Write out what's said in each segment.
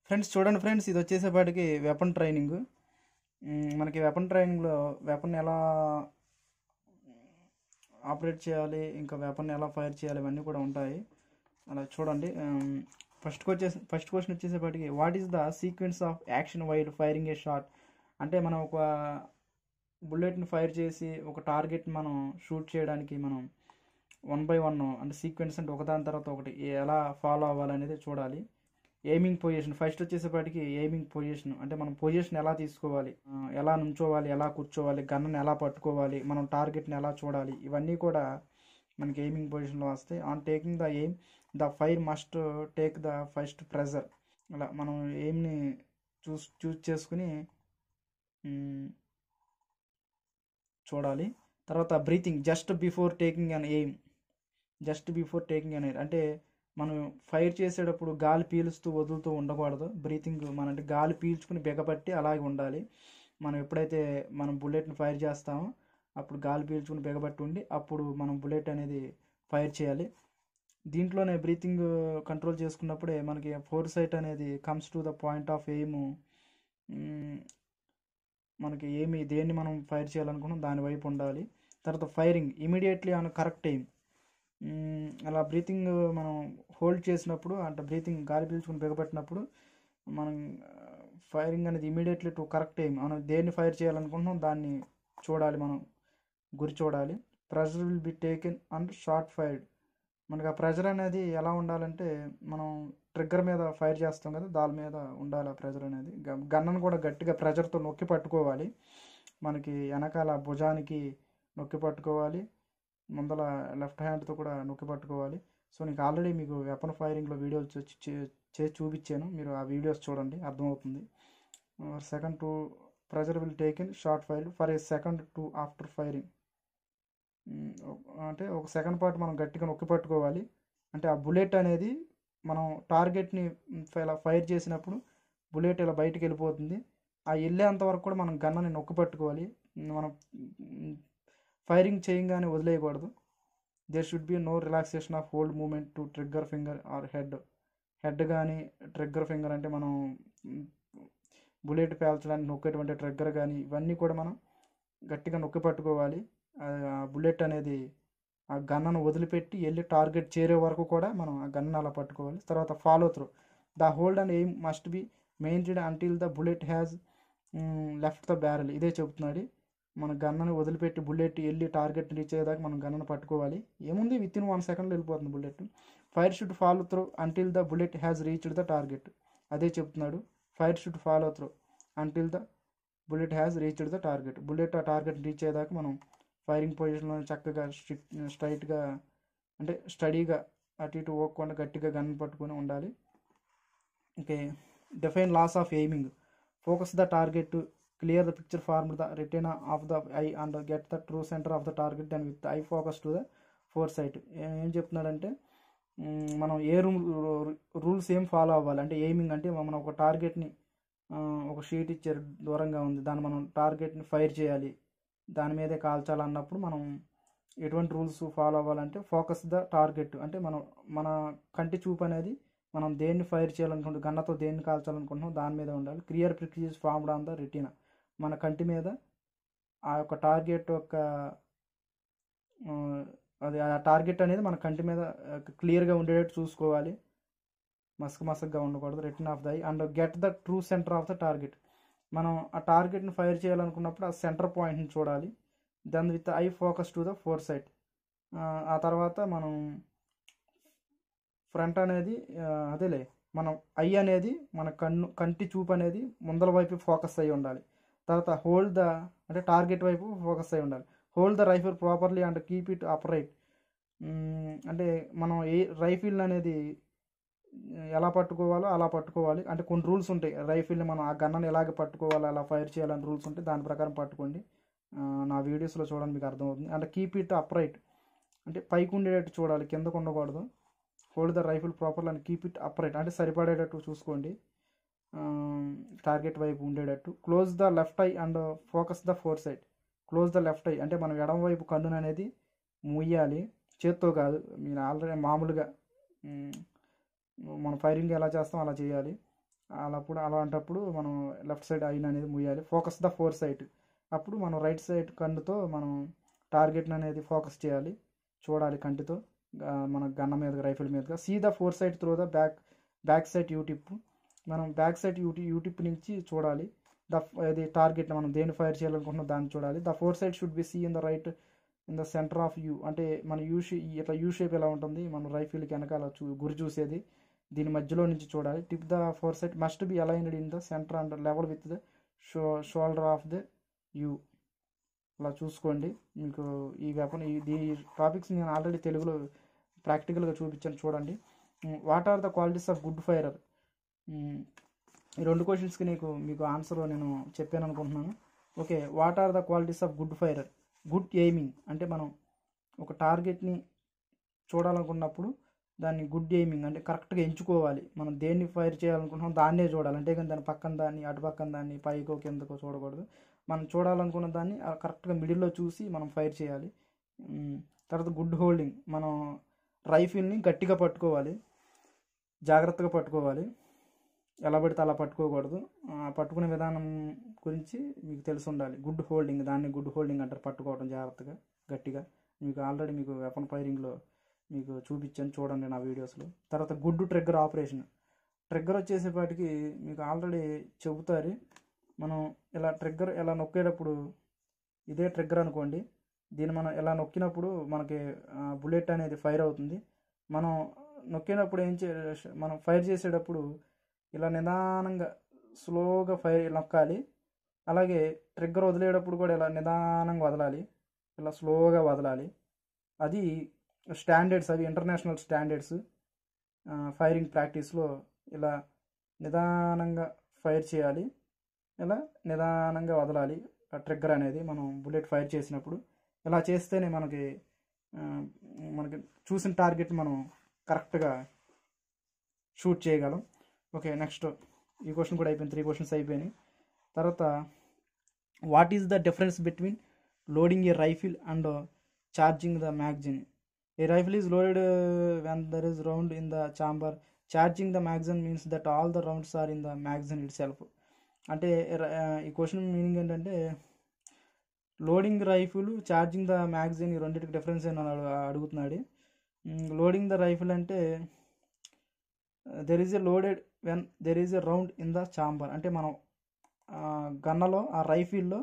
Friends చూడండి friends ఇది వచ్చేసేపాటికి weapon training మ్, మనకి వెపన్ ట్రైనింగ్లో వెపన్ ఎలా ఆపరేట్ చేయాలి ఇంకా వెపన్ ఎలా ఫైర్ చేయాలి ఇవన్నీ కూడా ఉంటాయి అలా చూడండి ఫస్ట్ వచ్చేసి ఫస్ట్ క్వశ్చన్ వచ్చేసేపాటికి what is the sequence of action while firing a shot అంటే మనం ఒక బుల్లెట్ని ఫైర్ చేసి ఒక టార్గెట్ మనం షూట్ చేయడానికి మనం వన్ బై వన్ అంటే సీక్వెన్స్ అంటే ఒకదాని తర్వాత ఒకటి ఎలా ఫాలో అవ్వాలనేది చూడాలి ఎయిమింగ్ పొజిషన్ ఫస్ట్ వచ్చేసేపాటికి ఎయిమింగ్ పొజిషన్ అంటే మనం పొజిషన్ ఎలా తీసుకోవాలి ఆ, ఎలా నుంచోవాలి ఎలా కూర్చోవాలి గన్ను ఎలా పట్టుకోవాలి మనం టార్గెట్ని ఎలా చూడాలి ఇవన్నీ కూడా మనకి ఎయిమింగ్ పొజిషన్లో వస్తాయి on taking the aim the fire must take the first pressure అలా మనం ఎయిమ్ని చూస్ చూస్ చేసుకుని మ్, చూడాలి తర్వాత breathing just before taking an aim just before taking an air అంటే మనం ఫైర్ చేసేటప్పుడు గాలి పీలుస్తూ వదులుతూ ఉండకూడదు బ్రీతింగ్ మన అంటే గాలి పీల్చుకుని బిగపట్టి అలాగే ఉండాలి మనం ఎప్పుడైతే మనం బుల్లెట్ని ఫైర్ చేస్తామో అప్పుడు గాలి పీల్చుకుని బిగపట్టి ఉండి అప్పుడు మనం బుల్లెట్ అనేది ఫైర్ చేయాలి దీంట్లోనే బ్రీతింగ్ కంట్రోల్ చేసుకున్నప్పుడే మనకి ఫోర్ సైట్ అనేది comes to the point of aim మనకి ఏమి దేన్ని మనం ఫైర్ చేయాలనుకున్నాం దాని వైపు ఉండాలి తర్వాత firing immediately on correct aim అలా బ్రీతింగ్ మనం హోల్డ్ చేసినప్పుడు అంటే బ్రీతింగ్ గాలి పీల్చుకుని బిగపట్టినప్పుడు మనం ఫైరింగ్ అనేది ఇమీడియట్లీ టు కరెక్ట్ ఎయిమ్ మనం దేన్ని ఫైర్ చేయాలనుకుంటున్నాం దాన్ని చూడాలి మనం గురి చూడాలి pressure will be taken and shot fired మనకి ఆ ప్రెషర్ అనేది ఎలా ఉండాలంటే మనం ట్రిగ్గర్ మీద ఫైర్ చేస్తాం కదా దాని మీద ఉండాలి ఆ ప్రెషర్ అనేది గ- గన్నను కూడా గట్టిగా ప్రెషర్తో నొక్కి పట్టుకోవాలి మనకి వెనకాల భుజానికి నొక్కి పట్టుకోవాలి ముందల లెఫ్ట్ హ్యాండ్తో కూడా నొక్కి పట్టుకోవాలి సో నీకు ఆల్రెడీ మీకు వెపన్ ఫైరింగ్లో వీడియోస్ వచ్చి చే- చేసి చూపించాను మీరు ఆ వీడియోస్ చూడండి అర్థమవుతుంది second to pressure will taken shot fire for a second to after firing అంటే ఒక సెకండ్ పార్ట్ మనం గట్టిగా నొక్కి పట్టుకోవాలి అంటే ఆ బుల్లెట్ అనేది మనం టార్గెట్ని ఇలా ఫైర్ చేసినప్పుడు బుల్లెట్ ఇలా బయటికి వెళ్ళిపోతుంది ఆ వెళ్ళేంత వరకు కూడా మనం గన్నని నొక్కి పట్టుకోవాలి మనం ఫైరింగ్ చేయంగానే వదిలేయకూడదు there should be no relaxation of hold moment to trigger finger or head head కానీ ట్రిగ్గర్ ఫింగర్ అంటే మనం బుల్లెట్ పేల్చడానికి నొక్కేటువంటి ట్రిగ్గర్ కానీ ఇవన్నీ కూడా మనం గట్టిగా నొక్కి పట్టుకోవాలి ఆ బుల్లెట్ అనేది ఆ గన్నను వదిలిపెట్టి వెళ్ళి టార్గెట్ చేరే వరకు కూడా మనం ఆ గన్ను అలా పట్టుకోవాలి తర్వాత follow through the hold and aim must be maintain until the bullet has left the barrel ఇదే చెబుతున్నాడు మన గన్నను వదిలిపెట్టి బుల్లెట్ వెళ్ళి టార్గెట్ రీచ్ అయ్యేదాకా మనం గన్నను పట్టుకోవాలి ఏముంది విత్ ఇన్ వన్ సెకండ్లో వెళ్ళిపోతుంది bullet fire should follow through until the bullet has reached the target అదే చెప్తున్నాడు fire should follow through until the bullet has reached the target bullet ఆ టార్గెట్ రీచ్ అయ్యేదాకా మనం ఫైరింగ్ పొజిషన్లో చక్కగా స్ట్రిక్ స్ట్రైట్గా అంటే స్టడీగా అటు ఇటు పోకుండా గట్టిగా గన్ పట్టుకొని ఉండాలి okay define laws of aiming focus the target to clear the picture form the return of the eye and get the true centre of the target and with eye focus to the fore sight ఏం చెప్తున్నాడంటే మ్, మనం ఏ rule rules ఏం follow అవ్వాలి అంటే aiming అంటే మనం ఒక టార్గెట్ని ఒక షీట్ ఇచ్చారు దూరంగా ఉంది దాన్ని మనం టార్గెట్ని ఫైర్ చేయాలి దాని మీదే కాల్చాలన్నప్పుడు మనం ఎటువంటి రూల్స్ ఫాలో అవ్వాలంటే ఫోకస్ ద టార్గెట్ అంటే మనం మన కంటి చూపు అనేది మనం దేన్ని ఫైర్ చేయాలనుకుంటున్నాం గన్నతో దేన్ని కాల్చాలనుకుంటున్నాం దాని మీద ఉండాలి clear precise formed on the retina మన కంటి మీద ఆ యొక్క టార్గెట్ యొక్క ఆ, అది ఆ టార్గెట్ అనేది మన కంటి మీద క్లియర్గా ఉండేటట్టు చూసుకోవాలి మసక మసకగా ఉండకూడదు return of the eye and get the true centre of the target మనం ఆ టార్గెట్ని ఫైర్ చేయాలనుకున్నప్పుడు ఆ సెంటర్ పాయింట్ని చూడాలి then with eye focus to the fore side ఆ తర్వాత మనం ఫ్రంట్ అనేది ఆ, అదేలే మనం ఐ అనేది మన కన్ను కంటి చూపు అనేది ముందల వైపు ఫోకస్ అయి ఉండాలి తర్వాత హోల్డ్ ద అంటే టార్గెట్ వైపు ఫోకస్ అయి ఉండాలి hold the rifle properly and keep it upright అంటే మనం ఏ రైఫిల్ అనేది ఎలా పట్టుకోవాలో అలా పట్టుకోవాలి అంటే కొన్ని రూల్స్ ఉంటాయి రైఫిల్ని మనం ఆ గన్నను ఎలాగ పట్టుకోవాలో అలా ఫైర్ చేయాలని రూల్స్ ఉంటాయి దాని ప్రకారం పట్టుకోండి ఆ, నా వీడియోస్లో చూడండి మీకు అర్థమవుతుంది అంటే కీప్ ఇట్ అప్రైట్ అంటే పైకి ఉండేటట్టు చూడాలి కిందకు ఉండకూడదు hold the rifle properly and keep it upright అంటే సరిపడేటట్టు చూసుకోండి టార్గెట్ వైపు ఉండేటట్టు close the left eye and focus the fore side close the left eye అంటే మనం ఎడమ వైపు కన్నును అనేది ముయ్యాలి చేత్తో కాదు మీరు ఆల్రెడీ మామూలుగా మ్, మనం ఫైరింగ్ ఎలా చేస్తాం అలా చేయాలి అలాప్పుడు అలాంటప్పుడు మనం లెఫ్ట్ సైడ్ ఐన్ అనేది ముయ్యాలి ఫోకస్ ద ఫోర్ సైడ్ అప్పుడు మనం రైట్ సైడ్ కన్నుతో మనం టార్గెట్ అనేది ఫోకస్ చేయాలి చూడాలి కంటితో ఆ, మన గన్న మీద రైఫిల్ మీదుగా see the fore side through the back back side U tip మనం బ్యాక్ సైడ్ యూటి యూటిప్ నుంచి చూడాలి ద అది టార్గెట్ మనం దేని ఫైర్ చేయాలనుకుంటున్నాం దాన్ని చూడాలి the fore side should be seen in the right in the centre of U అంటే మన యూ షే ఇట్లా యూ షేప్ ఎలా ఉంటుంది మన రైఫిల్కి వెనకాల చూ గురి చూసేది దీని మధ్యలో నుంచి చూడాలి tip the fore side must be aligned in the centre and level with the sho shoulder of the U అలా చూసుకోండి మీకు ఈ వెపన్ ఈ టాపిక్స్ నేను ఆల్రెడీ తెలుగులో ప్రాక్టికల్గా చూపించాను చూడండి what are the qualities of good firer ఈ రెండు క్వశ్చన్స్కి నీకు మీకు ఆన్సర్ నేను చెప్పాను అనుకుంటున్నాను okay what are the qualities of good firer good aiming అంటే మనం ఒక టార్గెట్ని చూడాలనుకున్నప్పుడు దాన్ని గుడ్ ఎయిమింగ్ అంటే కరెక్ట్గా ఎంచుకోవాలి మనం దేన్ని ఫైర్ చేయాలనుకుంటున్నాం దాన్నే చూడాలి అంటే కానీ దాని పక్కన దాన్ని అటు పక్కన దాన్ని పైకో కిందకో చూడకూడదు మనం చూడాలనుకున్న దాన్ని ఆ కరెక్ట్గా మిడిల్లో చూసి మనం ఫైర్ చేయాలి మ్, తర్వాత గుడ్ హోల్డింగ్ మనం రైఫిల్ని గట్టిగా పట్టుకోవాలి జాగ్రత్తగా పట్టుకోవాలి ఎలా పడితే అలా పట్టుకోకూడదు ఆ, పట్టుకునే విధానం గురించి మీకు తెలిసి ఉండాలి గుడ్ హోల్డింగ్ దాన్ని గుడ్ హోల్డింగ్ అంటారు పట్టుకోవడం జాగ్రత్తగా గట్టిగా మీకు ఆల్రెడీ మీకు వెపన్ ఫైరింగ్లో మీకు చూపించాను చూడండి నా వీడియోస్లో తర్వాత గుడ్ ట్రిగ్గర్ ఆపరేషన్ ట్రిగ్గర్ వచ్చేసేపాటికి మీకు ఆల్రెడీ చెబుతారు మనం ఇలా ట్రిగ్గర్ ఇలా నొక్కేటప్పుడు ఇదే ట్రిగ్గర్ అనుకోండి దీన్ని మనం ఇలా నొక్కినప్పుడు మనకి బుల్లెట్ అనేది ఫైర్ అవుతుంది మనం నొక్కినప్పుడు ఏం చే మనం ఫైర్ చేసేటప్పుడు ఇలా నిదానంగా స్లోగా ఫైర్ నొక్కాలి అలాగే ట్రిగ్గర్ వదిలేటప్పుడు కూడా ఇలా నిదానంగా వదలాలి ఇలా స్లోగా వదలాలి అది స్టాండర్డ్స్ అవి ఇంటర్నేషనల్ స్టాండర్డ్స్ ఫైరింగ్ ప్రాక్టీస్లో ఇలా నిదానంగా ఫైర్ చేయాలి ఇలా నిదానంగా వదలాలి ఆ ట్రిగ్గర్ అనేది మనం బుల్లెట్ ఫైర్ చేసినప్పుడు ఇలా చేస్తేనే మనకి ఆ, మనకి చూసిన టార్గెట్ మనం కరెక్ట్గా షూట్ చేయగలం ఓకే నెక్స్ట్ ఈ క్వశ్చన్ కూడా అయిపోయింది త్రీ క్వశ్చన్స్ అయిపోయినాయి తర్వాత what is the difference between loading a rifle and charging the magazine a rifle is loaded when there is round in the chamber charging the magazine means that all the rounds are in the magazine itself అంటే ర- ఆ, ఈ question meaning ఏంటంటే loading rifle charging the magazine ఈ రెండింటికి difference అని అడు- అడుగుతున్నాడు లోడింగ్ ద రైఫిల్ అంటే there is a loaded when there is a round in the chamber అంటే మనం ఆ, గన్నలో ఆ రైఫిల్లో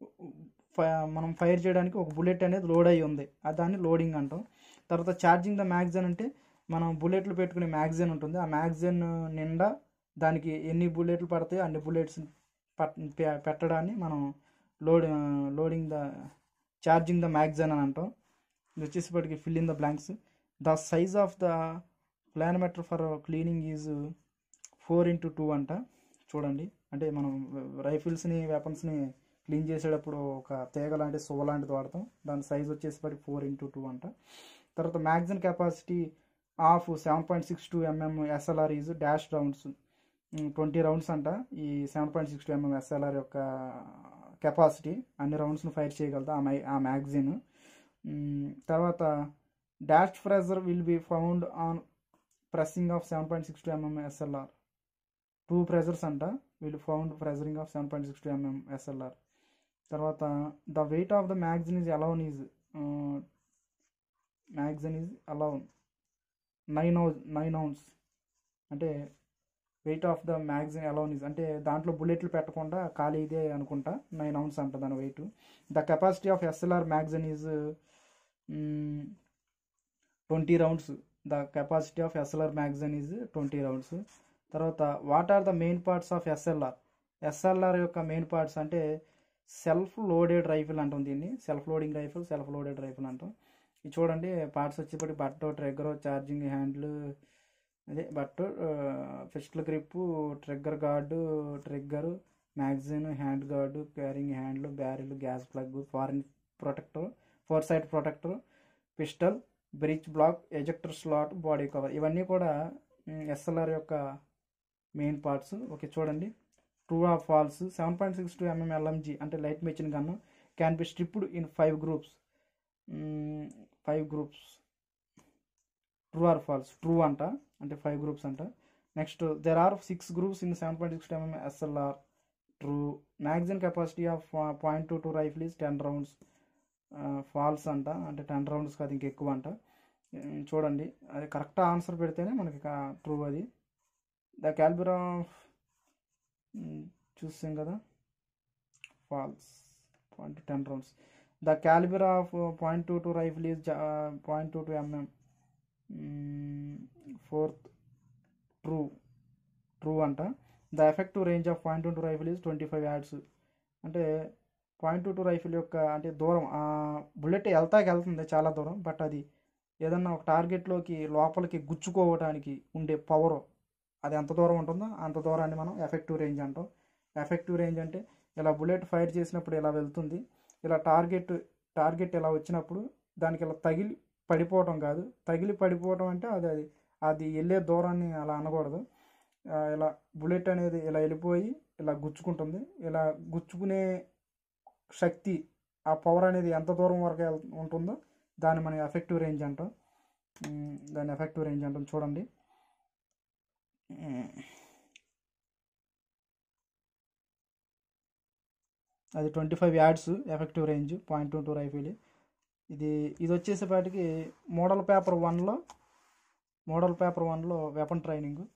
మనం ఫైర్ చేయడానికి ఒక బుల్లెట్ అనేది లోడ్ అయి ఉంది ఆ దాన్ని లోడింగ్ అంటాం తర్వాత ఛార్జింగ్ ద మ్యాగజైన్ అంటే మనం బుల్లెట్లు పెట్టుకునే మ్యాగజైన్ ఉంటుంది ఆ మ్యాగజైన్ నిండా దానికి ఎన్ని బుల్లెట్లు పడతాయో అన్ని బుల్లెట్స్ పెట్టడాన్ని మనం load loading the charging the magazine అని అంటాం ఇది వచ్చేసేపటికి fill in the blanks the size of the planimeter for cleaning is four into two అంట చూడండి అంటే మనం రైఫిల్స్ని వెపన్స్ని క్లీన్ చేసేటప్పుడు ఒక తీగ లాంటి సువ లాంటిది వాడతాం దాని సైజ్ వచ్చేసరికి ఫోర్ ఇంటూ టూ అంట తర్వాత magazine capacity of seven point six two MM SLR is dash rounds twenty rounds అంట ఈ seven point six two MM SLR యొక్క కెపాసిటీ అన్ని రౌండ్స్ను ఫైర్ చేయగలదు ఆ మై ఆ మ్యాగజిన్ తర్వాత dash pressure will be found on pressing of seven point six two MM SLR two pressures అంట will found pressuring of seven point six two MM SLR తర్వాత the weight of the magazine is alone is magazine is alone nine ఔ nine ounce అంటే weight of the magazine alone is అంటే దాంట్లో బుల్లెట్లు పెట్టకుండా ఖాళీ ఇదే అనుకుంటా నైన్ ఔన్స్ అంట దాని weight the capacity of SLR magazine is twenty rounds the capacity of SLR magazine is twenty rounds తర్వాత what are the main parts of SLR SLR యొక్క మెయిన్ పార్ట్స్ అంటే సెల్ఫ్ లోడెడ్ రైఫిల్ అంటాం దీన్ని self loading rifle self loaded rifle అంటాం ఇది చూడండి parts వచ్చేప్పటికి బట్ట ట్రిగ్గర్ ఛార్జింగ్ హ్యాండిల్ అదే బట్ట pistol grip trigger guard trigger magazine hand guard carrying handle barrel gas plug foreign protector fore side protector pistol bridge block ejector slot body cover ఇవన్నీ కూడా SLR యొక్క మెయిన్ పార్ట్స్ ఓకే చూడండి true of false seven point six two MM LMG అంటే light machine gun can be stripped in five groups five groups true or false true అంట అంటే five groups అంట next there are six groups in seven point six MM SLR true magazine capacity of point two two rifle is ten rounds false అంట అంటే ten rounds కాదు ఇంకా ఎక్కువ అంట ఉమ్, చూడండి అది కరెక్ట్ ఆన్సర్ పెడితేనే మనకి ట్రూ అది ద క్యాల్బిరా చూసాం కదా false point ten rounds the calibre of point two two rifle is point two two MM fourth true true అంట the effective range of point two two rifle is twenty five yards అంటే point two two rifle యొక్క అంటే దూరం bullet వెళ్తాకి వెళ్తుంది చాలా దూరం but అది ఏదన్నా ఒక టార్గెట్లోకి లోపలికి గుచ్చుకోవడానికి ఉండే పవర్ అది ఎంత దూరం ఉంటుందో అంత దూరాన్ని మనం ఎఫెక్టివ్ రేంజ్ అంటాం ఎఫెక్టివ్ రేంజ్ అంటే ఇలా బుల్లెట్ ఫైర్ చేసినప్పుడు ఇలా వెళ్తుంది ఇలా టార్గెట్ టార్గెట్ ఇలా వచ్చినప్పుడు దానికి ఇలా తగిలి పడిపోవటం కాదు తగిలి పడిపోవటం అంటే అది అది అది వెళ్ళే దూరాన్ని అలా అనకూడదు ఆ, ఇలా బుల్లెట్ అనేది ఇలా వెళ్ళిపోయి ఇలా గుచ్చుకుంటుంది ఇలా గుచ్చుకునే శక్తి ఆ పవర్ అనేది ఎంత దూరం వరకు వెళ్- ఉంటుందో దాన్ని మనం ఎఫెక్టివ్ రేంజ్ అంటాం ఉమ్, దాన్ని ఎఫెక్టివ్ రేంజ్ అంటాం చూడండి ఉమ్. అది twenty five yards effective range point two two rifle ఇది ఇది వచ్చేసేపాటికి మోడల్ పేపర్ వన్లో మోడల్ పేపర్ వన్లో వెపన్ ట్రైనింగ్